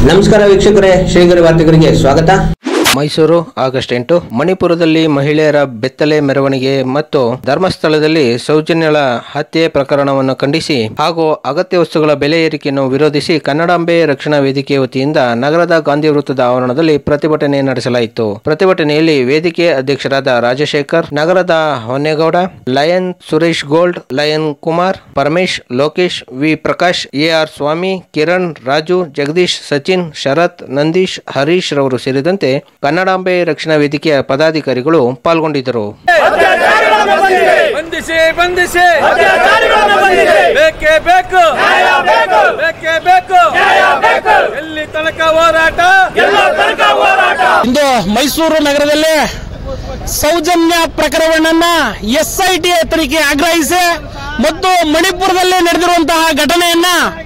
ನಮಸ್ಕಾರ ವೀಕ್ಷಕರೇ ಶ್ರೀಗರಿ ವಾರ್ತೆಗರಿಗೆ ಸ್ವಾಗತ ಮೈಸೂರು ಆಗಸ್ಟ್ ಎಂಟು ಮಣಿಪುರದಲ್ಲಿ ಮಹಿಳೆಯರ ಬೆತ್ತಲೆ ಮೆರವಣಿಗೆ ಮತ್ತು ಧರ್ಮಸ್ಥಳದಲ್ಲಿ ಸೌಜನ್ಯಳ ಹತ್ಯೆ ಪ್ರಕರಣವನ್ನು ಖಂಡಿಸಿ ಹಾಗೂ ಅಗತ್ಯ ವಸ್ತುಗಳ ಬೆಲೆ ಏರಿಕೆಯನ್ನು ವಿರೋಧಿಸಿ ಕನ್ನಡಾಂಬೆ ರಕ್ಷಣಾ ವೇದಿಕೆ ವತಿಯಿಂದ ನಗರದ ಗಾಂಧಿ ವೃತ್ತದ ಆವರಣದಲ್ಲಿ ಪ್ರತಿಭಟನೆ ನಡೆಸಲಾಯಿತು ಪ್ರತಿಭಟನೆಯಲ್ಲಿ ವೇದಿಕೆ ಅಧ್ಯಕ್ಷರಾದ ರಾಜಶೇಖರ್ ನಗರದ Honnegowda lion Suresh gold lion Kumar Paramesh Lokesh V Prakash A R Swamy Kiran Raju Jagadish Sachin Sharath Nandish Harish ರವರು ಸೇರಿದಂತೆ ಕನ್ನಡಾಂಬೆ ರಕ್ಷಣಾ ವೇದಿಕೆಯ ಪದಾಧಿಕಾರಿಗಳು ಪಾಲ್ಗೊಂಡಿದ್ದರು ಬಂಧಿಸಿ ಬಂಧಿಸಿ ಬೇಕೇ ಬೇಕು ಬೇಕೇ ಬೇಕು ಎಲ್ಲಿ ತನಕ ಹೋರಾಟ ಇಂದು ಮೈಸೂರು ನಗರದಲ್ಲಿ ಸೌಜನ್ಯ ಪ್ರಕರಣವನ್ನ ಎಸ್ ಐ ಟಿ ತನಿಖೆ ಆಗ್ರಹಿಸಿ ಮತ್ತು ಮಣಿಪುರದಲ್ಲಿ ನಡೆದಿರುವಂತಹ ಘಟನೆಯನ್ನ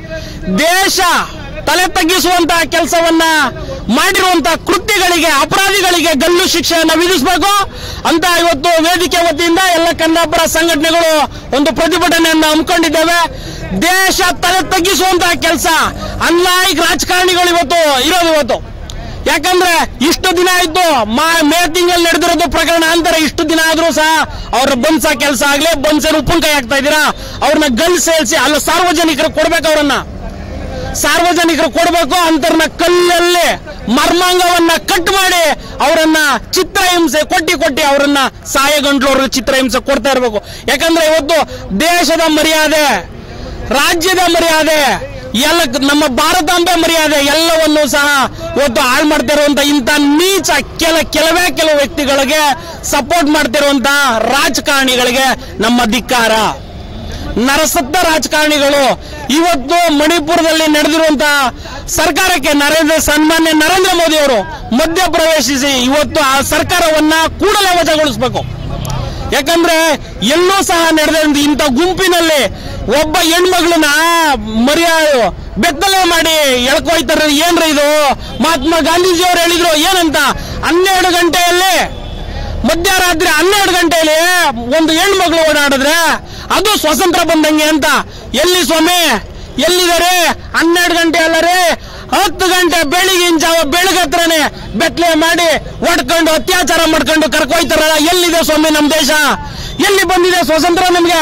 ದೇಶ ತಲೆ ತಗ್ಗಿಸುವಂತಹ ಕೆಲಸವನ್ನ ಮಾಡಿರುವಂತಹ ಕೃತ್ಯಗಳಿಗೆ ಅಪರಾಧಿಗಳಿಗೆ ಗಲ್ಲು ಶಿಕ್ಷೆಯನ್ನ ವಿಧಿಸಬೇಕು ಅಂತ ಇವತ್ತು ವೇದಿಕೆ ವತಿಯಿಂದ ಎಲ್ಲ ಕನ್ನಡಪರ ಸಂಘಟನೆಗಳು ಒಂದು ಪ್ರತಿಭಟನೆಯನ್ನ ಹಮ್ಮಿಕೊಂಡಿದ್ದೇವೆ ದೇಶ ತಲೆ ತಗ್ಗಿಸುವಂತಹ ಕೆಲಸ ಅನ್ಲಾಯಕ್ ರಾಜಕಾರಣಿಗಳು ಇವತ್ತು ಇರೋದು ಇವತ್ತು ಯಾಕಂದ್ರೆ ಇಷ್ಟು ದಿನ ಆಯ್ತು ಮಾ- ಮೇ ತಿಂಗಳಲ್ಲಿ ನಡೆದಿರೋದು ಪ್ರಕರಣ ಅಂತಾರೆ ಇಷ್ಟು ದಿನ ಆದ್ರೂ ಸಹ ಅವ್ರ ಬನ್ಸ ಕೆಲಸ ಆಗ್ಲಿ ಬನ್ಸರ್ ಉಪ್ಪಿನಕಾಯಿ ಹಾಕ್ತಾ ಇದ್ದೀರಾ ಅವ್ರನ್ನ ಗಲ್ ಸೇರಿಸಿ ಅಲ್ಲ ಸಾರ್ವಜನಿಕರು ಕೊಡ್ಬೇಕು ಅವ್ರನ್ನ ಸಾರ್ವಜನಿಕರು ಕೊಡಬೇಕು ಅಂತರ್ನ ಕಲ್ಲಲ್ಲಿ ಮರ್ಮಾಂಗವನ್ನ ಕಟ್ ಮಾಡಿ ಅವರನ್ನ ಚಿತ್ರಹಿಂಸೆ ಕೊಟ್ಟಿ ಕೊಟ್ಟಿ ಅವರನ್ನ ಸಾಯಗಂಟ್ಲು ಅವ್ರಿಗೆ ಚಿತ್ರಹಿಂಸೆ ಕೊಡ್ತಾ ಇರಬೇಕು ಯಾಕಂದ್ರೆ ಇವತ್ತು ದೇಶದ ಮರ್ಯಾದೆ ರಾಜ್ಯದ ಮರ್ಯಾದೆ ಎಲ್ಲ ನಮ್ಮ ಭಾರತಾಂಬೆ ಮರ್ಯಾದೆ ಎಲ್ಲವನ್ನು ಸಹ ಇವತ್ತು ಹಾಳು ಮಾಡ್ತಿರುವಂತ ಇಂಥ ನೀಚ ಕೆಲ ಕೆಲವೇ ಕೆಲವು ವ್ಯಕ್ತಿಗಳಿಗೆ ಸಪೋರ್ಟ್ ಮಾಡ್ತಿರುವಂತ ರಾಜಕಾರಣಿಗಳಿಗೆ ನಮ್ಮ ಧಿಕ್ಕಾರ ನರಸತ್ತ ರಾಜಕಾರಣಿಗಳು ಇವತ್ತು ಮಣಿಪುರದಲ್ಲಿ ನಡೆದಿರುವಂತಹ ಸರ್ಕಾರಕ್ಕೆ ನರೇಂದ್ರ ಸನ್ಮಾನ್ಯ ನರೇಂದ್ರ ಮೋದಿ ಅವರು ಮಧ್ಯಪ್ರವೇಶಿಸಿ ಇವತ್ತು ಆ ಸರ್ಕಾರವನ್ನ ಕೂಡಲೇ ವಜಾಗೊಳಿಸಬೇಕು ಯಾಕಂದ್ರೆ ಎಲ್ಲೂ ಸಹ ನಡೆದ ಇಂಥ ಗುಂಪಿನಲ್ಲಿ ಒಬ್ಬ ಹೆಣ್ಮಗಳನ್ನ ಮರ್ಯ ಬೆತ್ತಲೆ ಮಾಡಿ ಎಳ್ಕೊಯ್ತಾರೆ ಏನ್ರಿ ಇದು ಮಹಾತ್ಮ ಗಾಂಧೀಜಿಯವರು ಹೇಳಿದ್ರು ಏನಂತ ಹನ್ನೆರಡು ಗಂಟೆಯಲ್ಲಿ ಮಧ್ಯರಾತ್ರಿ ಹನ್ನೆರಡು ಗಂಟೆಯಲ್ಲಿ ಒಂದು ಹೆಣ್ಮಗಳು ಓಡಾಡಿದ್ರೆ ಅದು ಸ್ವತಂತ್ರ ಬಂದಂಗೆ ಅಂತ ಎಲ್ಲಿ ಸ್ವಾಮಿ ಎಲ್ಲಿದ್ದಾರೆ ಹನ್ನೆರಡು ಗಂಟೆ ಅಲ್ಲರೇ ಹತ್ತು ಗಂಟೆ ಬೆಳಿಗಿನ ಜಾವ ಬೆಳಗತ್ರನೆ ಬೆಟ್ಲೆ ಮಾಡಿ ಒಡ್ಕೊಂಡು ಅತ್ಯಾಚಾರ ಮಾಡ್ಕೊಂಡು ಕರ್ಕೊಯ್ತಾರಲ್ಲ ಎಲ್ಲಿದೆ ಸ್ವಾಮಿ ನಮ್ಮ ದೇಶ ಎಲ್ಲಿ ಬಂದಿದೆ ಸ್ವಾತಂತ್ರ್ಯ ನಮ್ಗೆ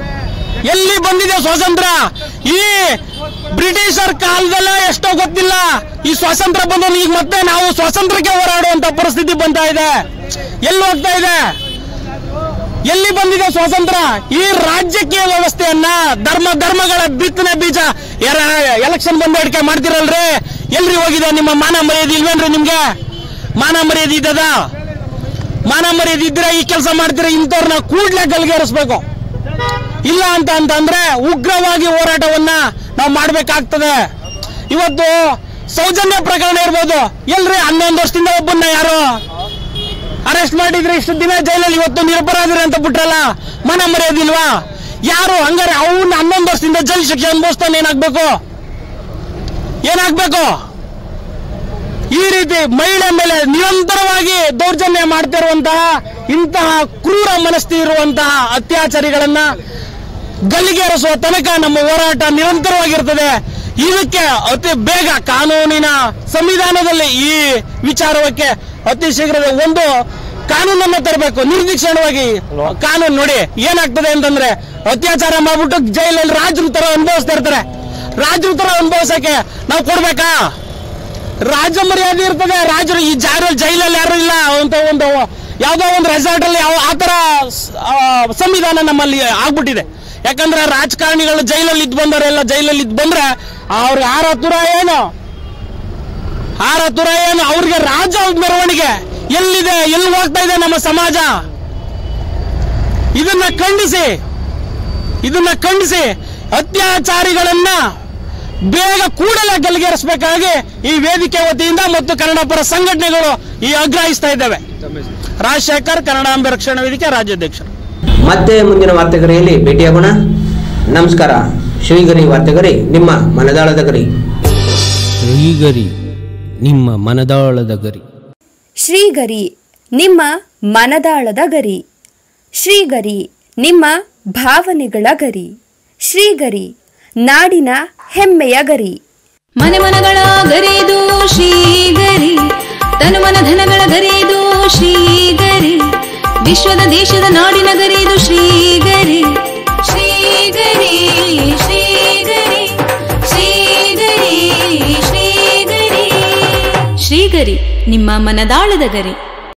ಎಲ್ಲಿ ಬಂದಿದೆ ಸ್ವಾತಂತ್ರ್ಯ ಈ ಬ್ರಿಟಿಷರ್ ಕಾಲದಲ್ಲೇ ಎಷ್ಟೋ ಗೊತ್ತಿಲ್ಲ ಈ ಸ್ವಾತಂತ್ರ್ಯ ಬಂದ ಈಗ ಮತ್ತೆ ನಾವು ಸ್ವಾತಂತ್ರ್ಯಕ್ಕೆ ಹೋರಾಡುವಂತ ಪರಿಸ್ಥಿತಿ ಬಂತಾ ಇದೆ ಎಲ್ಲಿ ಹೋಗ್ತಾ ಇದೆ ಎಲ್ಲಿ ಬಂದಿದೆ ಸ್ವಾತಂತ್ರ್ಯ ಈ ರಾಜ್ಯಕೀಯ ವ್ಯವಸ್ಥೆಯನ್ನ ಧರ್ಮ ಧರ್ಮಗಳ ಬಿತ್ತನೆ ಬೀಜ ಯಾರ ಎಲೆಕ್ಷನ್ ಬಂದು ಅಡಿಕೆ ಮಾಡ್ತಿರಲ್ರಿ ಎಲ್ರಿ ಹೋಗಿದೆ ನಿಮ್ಮ ಮಾನ ಮರ್ಯಾದೆ ಇಲ್ವೇನ್ರಿ ನಿಮ್ಗೆ ಮಾನ ಮರ್ಯಾದೆ ಇದ್ದದ ಮಾನ ಮರ್ಯಾದೆ ಇದ್ರೆ ಈ ಕೆಲಸ ಮಾಡ್ತೀರ ಇಂಥವ್ರನ್ನ ಕೂಡ್ಲೆ ಗಲ್ಗೇರಿಸ್ಬೇಕು ಇಲ್ಲ ಅಂತ ಅಂತಂದ್ರೆ ಉಗ್ರವಾಗಿ ಹೋರಾಟವನ್ನ ನಾವು ಮಾಡ್ಬೇಕಾಗ್ತದೆ ಇವತ್ತು ಸೌಜನ್ಯ ಪ್ರಕರಣ ಇರ್ಬೋದು ಎಲ್ರಿ ಹನ್ನೊಂದು ವರ್ಷದಿಂದ ಒಬ್ಬನ್ನ ಯಾರು ಅರೆಸ್ಟ್ ಮಾಡಿದ್ರೆ ಇಷ್ಟು ದಿನ ಜೈಲಲ್ಲಿ ಇವತ್ತು ನಿರಪರಾಧಿರಿ ಅಂತ ಬಿಟ್ರಲ್ಲ ಮನ ಮರ್ಯಾದಿಲ್ವಾ ಯಾರು ಹಂಗಾರೆ ಅವನ್ನ ಹನ್ನೊಂದು ವರ್ಷದಿಂದ ಜೈಲು ಶಿಕ್ಷೆ ಅನುಭವಿಸ್ತಾನೆ ಏನಾಗ್ಬೇಕು ಏನಾಗ್ಬೇಕು ಈ ರೀತಿ ಮಹಿಳೆ ಮೇಲೆ ನಿರಂತರವಾಗಿ ದೌರ್ಜನ್ಯ ಮಾಡ್ತಿರುವಂತಹ ಇಂತಹ ಕ್ರೂರ ಮನಸ್ಥಿತಿ ಇರುವಂತಹ ಅತ್ಯಾಚಾರಿಗಳನ್ನ ಗಲ್ಲಿಗೇರಿಸುವ ತನಕ ನಮ್ಮ ಹೋರಾಟ ನಿರಂತರವಾಗಿರ್ತದೆ ಇದಕ್ಕೆ ಅತಿ ಬೇಗ ಕಾನೂನಿನ ಸಂವಿಧಾನದಲ್ಲಿ ಈ ವಿಚಾರಕ್ಕೆ ಅತಿ ಶೀಘ್ರವೇ ಒಂದು ಕಾನೂನನ್ನು ತರಬೇಕು ನಿರ್ದಿಕ್ಷಣವಾಗಿ ಕಾನೂನು ನೋಡಿ ಏನಾಗ್ತದೆ ಅಂತಂದ್ರೆ ಅತ್ಯಾಚಾರ ಮಾಡ್ಬಿಟ್ಟು ಜೈಲಲ್ಲಿ ರಾಜರು ತರ ಅನುಭವಿಸ್ತಾ ಇರ್ತಾರೆ ರಾಜರು ತರ ಅನುಭವಿಸಕ್ಕೆ ನಾವು ಕೊಡ್ಬೇಕಾ ರಾಜ ಮರ್ಯಾದೆ ಇರ್ತದೆ ರಾಜರು ಈ ಜಾರ ಜೈಲಲ್ಲಿ ಯಾರು ಇಲ್ಲ ಅಂತ ಒಂದು ಯಾವ್ದೋ ಒಂದು ರೆಸಾರ್ಟ್ ಅಲ್ಲಿ ಯಾವ ಆತರ ಸ್- ಆ, ಸಂವಿಧಾನ ನಮ್ಮಲ್ಲಿ ಆಗ್ಬಿಟ್ಟಿದೆ ಯಾಕಂದ್ರೆ ರಾಜಕಾರಣಿಗಳು ಜೈಲಲ್ಲಿ ಇದ್ ಬಂದವರೆಲ್ಲ ಜೈಲಲ್ಲಿ ಇದ್ ಬಂದ್ರೆ ಅವ್ರಿಗೆ ಆರ ತುರ ಏನು ಆರ ತುರ ಏನು ಅವ್ರಿಗೆ ರಾಜ ಮೆರವಣಿಗೆ ಎಲ್ಲಿದೆ ಎಲ್ಲಿ ಹೋಗ್ತಾ ಇದೆ ನಮ್ಮ ಸಮಾಜ ಇದನ್ನ ಖಂಡಿಸಿ ಇದನ್ನ ಖಂಡಿಸಿ ಅತ್ಯಾಚಾರಿಗಳನ್ನ ಬೇಗ ಕೂಡಲೇ ಗಲ್ಲಿಗೇರಿಸಬೇಕಾಗಿ ಈ ವೇದಿಕೆ ವತಿಯಿಂದ ಮತ್ತು ಕನ್ನಡ ಪರ ಸಂಘಟನೆಗಳು ಈ ಆಗ್ರಹಿಸ್ತಾ ಇದ್ದೇವೆ ರಾಜಶೇಖರ್ ಕನ್ನಡಾಂಬೆ ರಕ್ಷಣಾ ವೇದಿಕೆ ರಾಜ್ಯಾಧ್ಯಕ್ಷರು ಮತ್ತೆ ಮುಂದಿನ ವಾರ್ತೆಗರಿಯಲ್ಲಿ ಭೇಟಿಯಾಗೋಣ ನಮಸ್ಕಾರ ಶ್ರೀಗರಿ ವಾರ್ತೆಗರಿ ನಿಮ್ಮ ಮನದಾಳದ ಗರಿ ಶ್ರೀಗರಿ ನಿಮ್ಮ ಮನದಾಳದ ಗರಿ ಶ್ರೀಗರಿ ನಿಮ್ಮ ಮನದಾಳದ ಗರಿ ಶ್ರೀಗರಿ ನಿಮ್ಮ ಭಾವನೆಗಳ ಗರಿ ಶ್ರೀಗರಿ ನಾಡಿನ ಹೆಮ್ಮೆಯ ಗರಿ ಮನೆ ಮನಗಳ ಗರಿದು ಗರಿದು ಶ್ರೀಗರಿ ವಿಶ್ವದ ದೇಶದ ನಾಡಿನ ಗರಿದು ಶ್ರೀಗರಿ ಶ್ರೀಗರಿ ಶ್ರೀಗರಿ ಶ್ರೀಗರಿ ಶ್ರೀಗರಿ ಶ್ರೀಗರಿ ನಿಮ್ಮ ಮನದಾಳದ ಗರಿ